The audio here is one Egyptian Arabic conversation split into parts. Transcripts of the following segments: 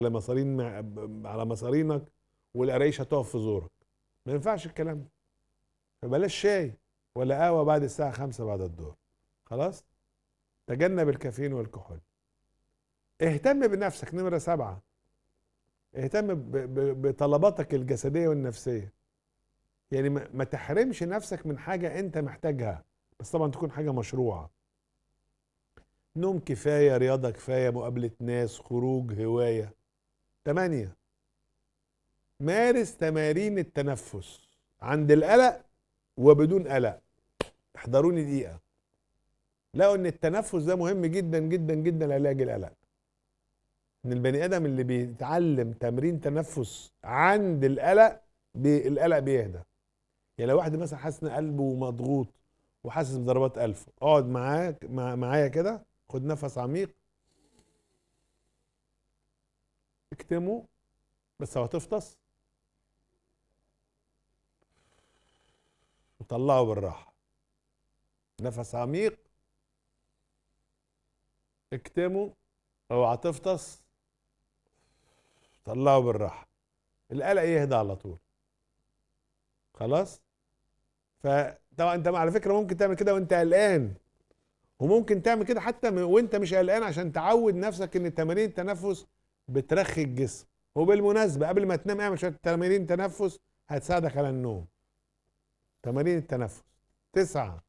على مصارين مع... على مصارينك والقرايش هتقف في زورك ما ينفعش الكلام ده فبلاش شاي ولا قهوه بعد الساعه خمسة بعد الظهر خلاص تجنب الكافيين والكحول اهتم بنفسك نمره سبعه اهتم ب... ب... بطلباتك الجسديه والنفسيه يعني ما... ما تحرمش نفسك من حاجه انت محتاجها بس طبعا تكون حاجه مشروعه نوم كفايه رياضه كفايه مقابله ناس خروج هوايه تمانية مارس تمارين التنفس عند القلق وبدون قلق احضروني دقيقة لقوا ان التنفس ده مهم جدا جدا جدا لعلاج القلق ان البني ادم اللي بيتعلم تمرين تنفس عند القلق بي القلق بيهدى يعني لو واحد مثلا حاسس ان قلبه مضغوط وحاسس بضربات قلبه اقعد معاك مع معايا كده خد نفس عميق اكتمه بس هو هتفطس وطلعه بالراحة نفس عميق اكتمه اوعى تفطس طلعه بالراحة القلق يهدى على طول خلاص فطبعا انت على فكرة ممكن تعمل كده وانت قلقان وممكن تعمل كده حتى وانت مش قلقان عشان تعود نفسك ان تمارين التنفس بترخي الجسم وبالمناسبة قبل ما تنام اعمل شوية تمارين تنفس هتساعدك على النوم تمارين التنفس تسعة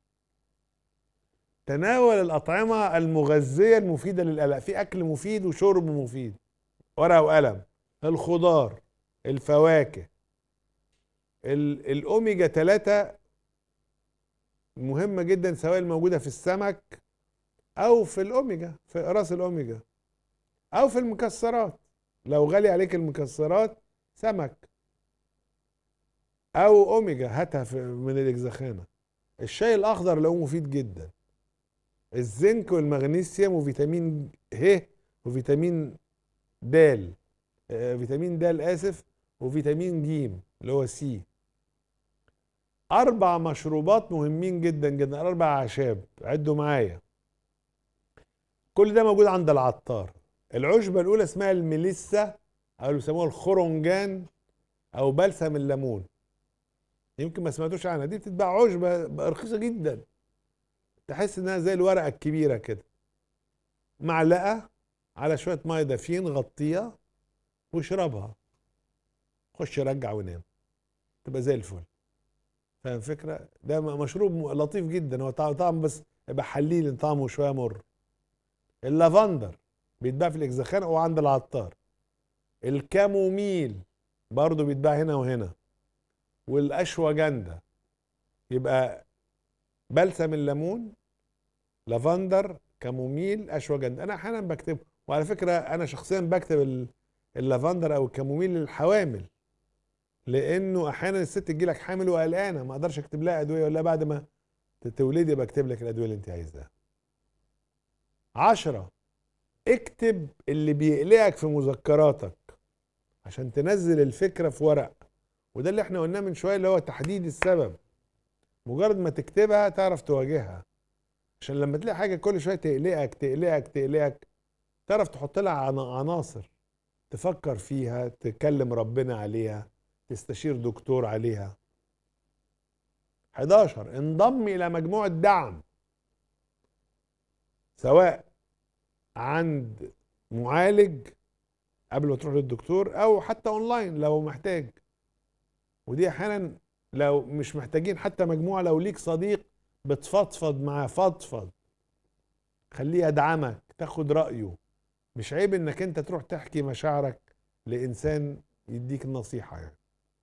تناول الأطعمة المغذية المفيدة للقلق في أكل مفيد وشرب مفيد ورقة وقلم الخضار الفواكه الأوميجا 3 مهمة جدا سواء الموجودة في السمك أو في الأوميجا في راس الأوميجا أو في المكسرات لو غالي عليك المكسرات سمك او اوميجا هاتها من الاجزخانه الشاي الاخضر له مفيد جدا الزنك والمغنيسيوم وفيتامين ه وفيتامين د آه فيتامين د اسف وفيتامين ج اللي هو سي اربع مشروبات مهمين جدا جدا اربع اعشاب عدوا معايا كل ده موجود عند العطار العشبه الاولى اسمها الميليسا او بيسموها الخرنجان او بلسم الليمون يمكن ما سمعتوش عنها دي بتتباع عشبه رخيصه جدا تحس انها زي الورقه الكبيره كده معلقه على شويه ميه دافيين غطيها واشربها خش رجع ونام تبقى زي الفل فاهم الفكره ده مشروب لطيف جدا هو طعم بس يبقى حليل طعمه شويه مر اللافندر بيتباع في الاجزخان او عند العطار الكاموميل برضه بيتباع هنا وهنا والاشواجندا يبقى بلسم الليمون لافندر كاموميل اشواجندا انا احيانا بكتب وعلى فكره انا شخصيا بكتب اللافندر او الكاموميل للحوامل لانه احيانا الست تجي لك حامل وقلقانه ما اقدرش اكتب لها ادويه ولا بعد ما تولدي بكتب لك الادويه اللي انت عايزاها عشرة اكتب اللي بيقلقك في مذكراتك عشان تنزل الفكره في ورق وده اللي احنا قلناه من شويه اللي هو تحديد السبب مجرد ما تكتبها تعرف تواجهها عشان لما تلاقي حاجه كل شويه تقلقك تقلقك تقلقك تعرف تحط لها عناصر تفكر فيها تكلم ربنا عليها تستشير دكتور عليها 11 انضم الى مجموعه دعم سواء عند معالج قبل ما تروح للدكتور او حتى اونلاين لو محتاج ودي احيانا لو مش محتاجين حتى مجموعه لو ليك صديق بتفضفض معاه فضفض خليه يدعمك تاخد رايه مش عيب انك انت تروح تحكي مشاعرك لانسان يديك النصيحه يعني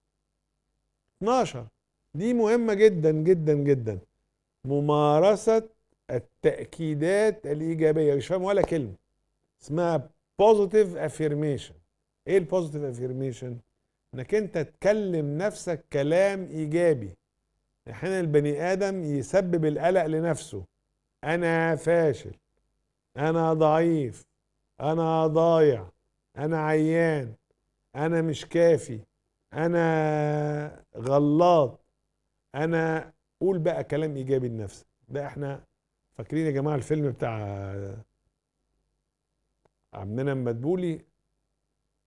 12 دي مهمه جدا جدا جدا ممارسه التاكيدات الايجابيه مش فاهم ولا كلمه اسمها بوزيتيف افيرميشن ايه البوزيتيف افيرميشن انك انت تكلم نفسك كلام ايجابي احيانا البني ادم يسبب القلق لنفسه انا فاشل انا ضعيف انا ضايع انا عيان انا مش كافي انا غلط انا قول بقى كلام ايجابي لنفسك ده احنا فاكرين يا جماعه الفيلم بتاع عمنا مدبولي